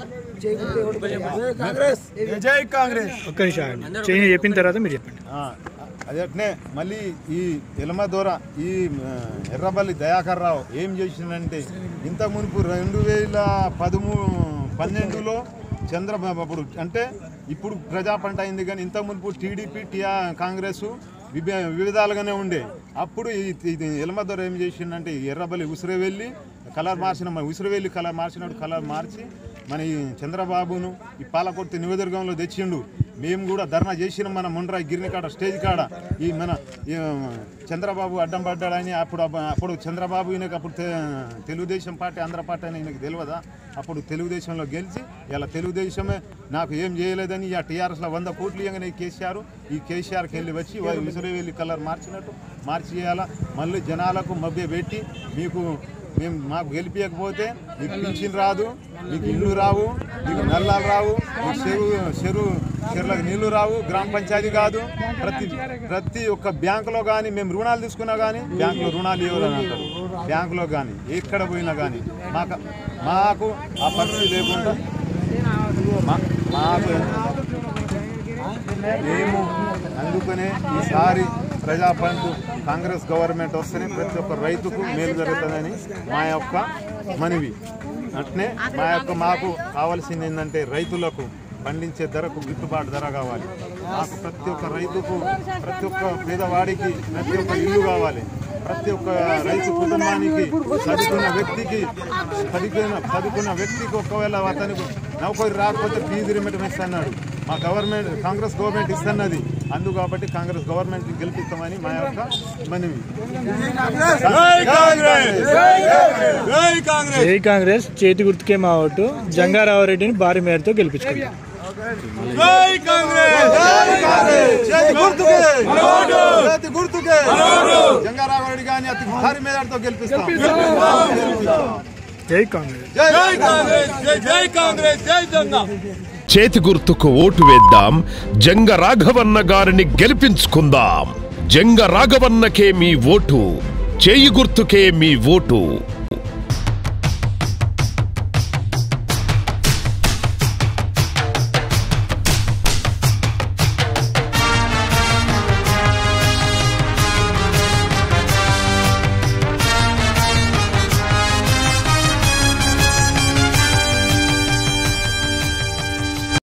జై కాంగ్రెస్ ఒక్క నిమిషం ఆగండి. చేంజ్ చెప్పిన తర్వాత మీరు చెప్పండి ఆ, అదట్నే మళ్ళీ ఈ ఎలమ దొర ఈ ఆ, ఎర్రబల్లి దయాకర్ రావు ఏం చేసిందంటే ఇంత మునుపు రెండు వేల పదమూ పన్నెండులో చంద్రబాబు అప్పుడు అంటే ఇప్పుడు ప్రజా పంట అయింది కానీ ఇంత మునుపు టీడీపీ టీఆర్ కాంగ్రెస్ విభ వివిధాలుగానే ఉండే అప్పుడు ఈ- ఇది ఎలమ దొర ఏం చేసిందంటే ఈ ఎర్రబల్లి ఉసిరి వెళ్ళి కలర్ మార్చిన మన ఉసిరి వెళ్ళి కలర్ మార్చినప్పుడు కలర్ మార్చి మన ఈ చంద్రబాబును ఈ పాలకొర్తి నియోజకవర్గంలో తెచ్చిండు మేము కూడా ధర్నా చేసినాం మన ముండ్రా గిరిని కాడ స్టేజ్ కాడ ఈ మన ఈ, చంద్రబాబు అడ్డం పడ్డాడని అప్పుడు అబ్బ- అప్పుడు చంద్రబాబు ఈయనకు అప్పుడు తె- తెలుగుదేశం పార్టీ ఆంధ్ర పార్టీ అని ఈయనకు తెలియదా అప్పుడు తెలుగుదేశంలో గెలిచి ఇలా తెలుగుదేశమే నాకు ఏం చేయలేదని ఇక టీఆర్ఎస్లో వంద కోట్లు ఇవ్వగానే ఈ కేసీఆర్ ఈ కేసీఆర్కి వెళ్ళి వచ్చి విసురు వెళ్ళి కలర్ మార్చినట్టు మార్చి చేయాలా మళ్ళీ జనాలకు మభ్య పెట్టి మీకు మేము మాకు గెలిపించకపోతే మీకు పింఛన్ రాదు మీకు ఇల్లు రావు మీకు నల్లాలు రావు మీకు చెరువు చెరువు చెరువులకు నీళ్లు రావు గ్రామ పంచాయతీ కాదు ప్రతి ప్రతి ఒక్క బ్యాంకులో కానీ మేము రుణాలు తీసుకున్నా కానీ బ్యాంకులో రుణాలు ఇవ్వాలని అంటారు బ్యాంకులో కానీ ఎక్కడ పోయినా కానీ మాకు మాకు ఆ పరిస్థితి లేకుండా మా- మాకు మేము అందుకనే ఈసారి ప్రజా ఫండ్ కాంగ్రెస్ గవర్నమెంట్ వస్తేనే ప్రతి ఒక్క రైతుకు మేలు జరుగుతుందని మా యొక్క మనవి అట్నే మా యొక్క మాకు కావాల్సింది ఏంటంటే రైతులకు పండించే ధరకు గిట్టుబాటు ధర కావాలి మాకు ప్రతి ఒక్క రైతుకు ప్రతి ఒక్క పేదవాడికి ప్రతి ఒక్క ఇల్లు కావాలి ప్రతి ఒక్క రైతు కుటుంబానికి చదువుకున్న వ్యక్తికి చదువుకున్న చదువుకున్న వ్యక్తికి ఒకవేళ అతనికి నౌకరి రాకపోతే ఫీజు రిమిటం ఇస్తున్నాడు మా గవర్నమెంట్ కాంగ్రెస్ గవర్నమెంట్ ఇస్తున్నది అందు కాబట్టి కాంగ్రెస్ గవర్నమెంట్ గెలిపిస్తామని మా యొక్క మనవి జై కాంగ్రెస్ చేతి గుర్తుకే మా ఓటు జంగారావు రెడ్డిని భారీ మేరతో గెలిపించుకుంటాం చేతి గుర్తుకే జంగారావు గారిని అతి భారీ మేరతో గెలిపిస్తాం జై కాంగ్రెస్ చేతి గుర్తుకు ఓటు వేద్దాం జంగ రాఘవన్న గారిని గెలిపించుకుందాం జంగ రాఘవన్నకే మీ ఓటు చేయి గుర్తుకే మీ ఓటు